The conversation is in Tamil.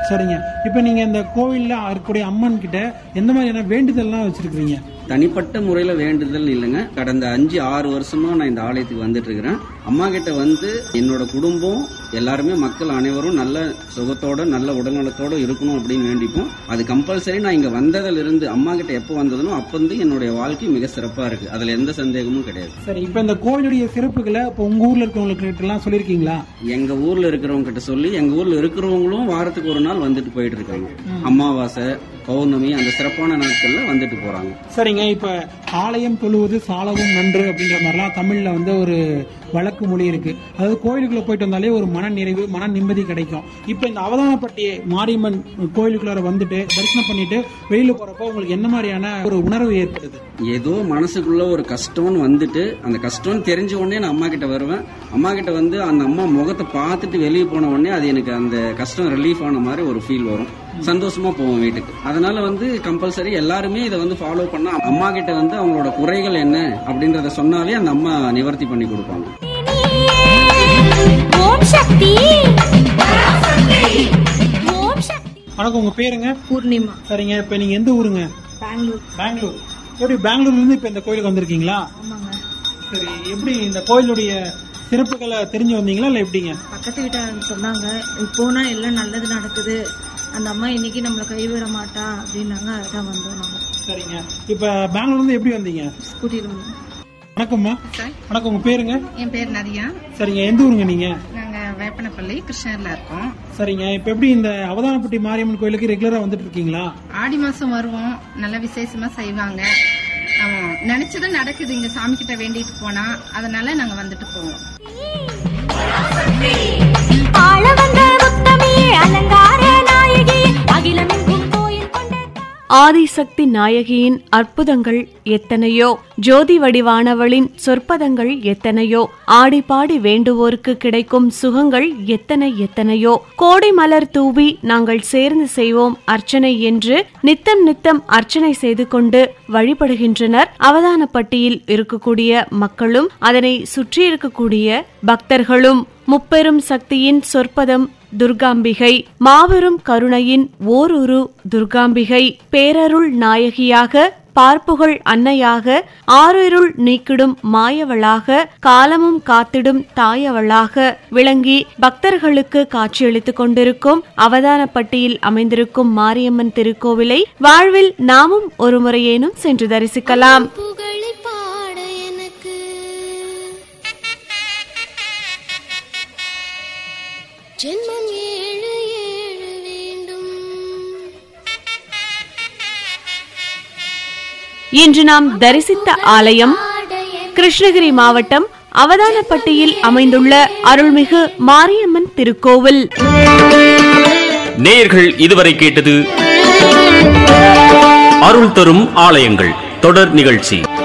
சரிங்க இப்போ நீங்க இந்த கோவில்ல இருக்கக்கூடிய அம்மன் கிட்ட எந்த மாதிரியான வேண்டுதல்லாம் வச்சிருக்கீங்க தனிப்பட்ட முறையில வேண்டுதல் இல்லைங்க கடந்த அஞ்சு ஆறு வருஷமா நான் இந்த ஆலயத்துக்கு வந்துட்டு இருக்கிறேன் அம்மா கிட்ட வந்து என்னோட குடும்பம் எல்லாருமே மக்கள் அனைவரும் நல்ல சுகத்தோட நல்ல உடல்நலத்தோட இருக்கணும் அப்படின்னு வேண்டிப்போம் அது கம்பல்சரி நான் இங்க வந்ததுல இருந்து அம்மா கிட்ட எப்போ வந்ததுனோ அப்ப வந்து என்னுடைய வாழ்க்கை மிக சிறப்பா இருக்கு அதுல எந்த சந்தேகமும் கிடையாது சரி இப்போ இந்த கோவிலுடைய சிறப்புகளை இப்போ உங்க ஊர்ல இருக்கவங்களுக்கு எல்லாம் சொல்லியிருக்கீங்களா எங்க ஊர்ல இருக்கிறவங்க கிட்ட சொல்லி எங்க ஊர்ல இருக்கிறவங்களும் வாரத்துக்கு ஒரு நாள் வந்துட்டு போயிட்டு இருக்காங்க அமாவாசை பௌர்ணமி அந்த சிறப்பான நாட்கள்ல வந்துட்டு போறாங்க சரிங்க இப்ப ஆலயம் தொழுவது சாலவும் நன்று அப்படின்ற மாதிரிலாம் தமிழ்ல வந்து ஒரு வழக்கு மொழி இருக்கு அதாவது கோயிலுக்குள்ள போயிட்டு வந்தாலே ஒரு மன நிறைவு மன நிம்மதி கிடைக்கும் இப்ப இந்த அவதானப்பட்டி மாரியம்மன் கோயிலுக்குள்ளார வந்துட்டு தரிசனம் பண்ணிட்டு வெளியில போறப்போ உங்களுக்கு என்ன மாதிரியான ஒரு உணர்வு ஏற்படுது ஏதோ மனசுக்குள்ள ஒரு கஷ்டம்னு வந்துட்டு அந்த கஷ்டம்னு தெரிஞ்ச உடனே நான் அம்மா கிட்ட வருவேன் அம்மா கிட்ட வந்து அந்த அம்மா முகத்தை பார்த்துட்டு வெளியே போன உடனே அது எனக்கு அந்த கஷ்டம் ரிலீஃப் ஆன மாதிரி ஒரு ஃபீல் வரும் சந்தோஷமா போவோம் வீட்டுக்கு அதனால வந்து கம்பல்சரி எல்லாருமே இதை வந்து ஃபாலோ பண்ணா அம்மா கிட்ட வந்து அவங்களோட குறைகள் என்ன அப்படின்றத சொன்னாலே அந்த அம்மா நிவர்த்தி பண்ணி கொடுப்பாங்க ஓம் சக்தி ஓம் சக்தி வணக்கம் உங்க பேருங்க பூர்ணிமா சரிங்க இப்ப நீங்க எந்த ஊருங்க பெங்களூர் பெங்களூர் எப்படி பெங்களூர்ல இருந்து இப்ப இந்த கோயிலுக்கு வந்திருக்கீங்களா ஆமாங்க சரி எப்படி இந்த கோயிலுடைய சிறப்புகளை தெரிஞ்சு வந்தீங்களா இல்ல எப்படிங்க பக்கத்து வீட்டாரங்க சொன்னாங்க போனா எல்லாம் நல்லது நடக்குது அந்த அம்மா இன்னைக்கு நம்மளை கைவிட மாட்டா அப்படின்னாங்க அதான் வந்தோம் நாங்க சரிங்க இப்ப பெங்களூர்ல இருந்து எப்படி வந்தீங்க ஸ்கூட்டியில் வந்தோம் வணக்கம்மா வணக்கம் உங்க பேருங்க என் பேர் நதியா சரிங்க எந்த ஊருங்க நீங்க நாங்க வேப்பனப்பள்ளி கிருஷ்ணகிரில இருக்கோம் சரிங்க இப்ப எப்படி இந்த அவதானப்பட்டி மாரியம்மன் கோயிலுக்கு ரெகுலரா வந்துட்டு இருக்கீங்களா ஆடி மாசம் வருவோம் நல்ல விசேஷமா செய்வாங்க ஆமா, நினைச்சது நடக்குது இங்க சாமி கிட்ட வேண்டிட்டு போனா அதனால நாங்க வந்துட்டு போவோம் ஆள வந்த முத்தமிழ் அலங்கார நாயகி அகிலமெங்கும் கோயில் கொண்ட ஆதிசக்தி நாயகியின் அற்புதங்கள் எத்தனையோ ஜோதி வடிவானவளின் சொற்பதங்கள் எத்தனையோ ஆடி பாடி வேண்டுவோருக்கு கிடைக்கும் சுகங்கள் எத்தனை எத்தனையோ கோடை மலர் தூவி நாங்கள் சேர்ந்து செய்வோம் அர்ச்சனை என்று நித்தம் நித்தம் அர்ச்சனை செய்து கொண்டு வழிபடுகின்றனர் அவதானப்பட்டியில் இருக்கக்கூடிய மக்களும் அதனை சுற்றி இருக்கக்கூடிய பக்தர்களும் முப்பெரும் சக்தியின் சொற்பதம் துர்காம்பிகை மாபெரும் கருணையின் ஓருரு துர்காம்பிகை பேரருள் நாயகியாக பார்ப்புகள் அன்னையாக ஆறிருள் நீக்கிடும் மாயவளாக காலமும் காத்திடும் தாயவளாக விளங்கி பக்தர்களுக்கு காட்சியளித்துக் கொண்டிருக்கும் அவதானப்பட்டியில் அமைந்திருக்கும் மாரியம்மன் திருக்கோவிலை வாழ்வில் நாமும் ஒரு முறையேனும் சென்று தரிசிக்கலாம் புகழை பாட எனக்கு ஜென்மம் ஏழு ஏழு வேண்டும் இன்று நாம் தரிசித்த ஆலயம் கிருஷ்ணகிரி மாவட்டம் அவதானப்பட்டியில் அமைந்துள்ள அருள்மிகு மாரியம்மன் திருக்கோவில் நேயர்கள் இதுவரை கேட்டது அருள் தரும் ஆலயங்கள் தொடர் நிகழ்ச்சி